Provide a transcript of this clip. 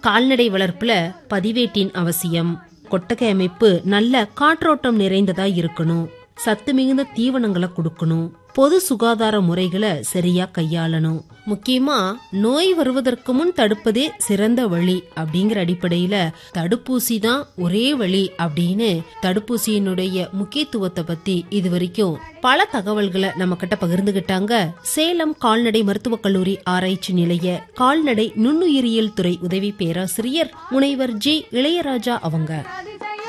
கால்நடை வளர்ப்புல பதிவேட்டின் அவசியம் கொட்டகை அமைப்பு நல்ல காற்றோட்டம் நிறைந்ததா இருக்கணும் சத்து மிகுந்த தீவனங்களை கொடுக்கணும் பொது சுகாதார முறைகளை சரியா கையாளணும் முக்கியமா நோய் வருவதற்கு முன் தடுப்பதே சிறந்த வழி அப்படிங்கிற அடிப்படையில தடுப்பூசி தான் ஒரே வழி அப்படின்னு தடுப்பூசியினுடைய முக்கியத்துவத்தை பத்தி இது வரைக்கும் பல தகவல்களை நம்ம கிட்ட பகிர்ந்துகிட்டாங்க சேலம் கால்நடை மருத்துவக் கல்லூரி ஆராய்ச்சி நிலைய கால்நடை நுண்ணுயிரியல் துறை உதவி பேராசிரியர் முனைவர் ஜி இளையராஜா அவங்க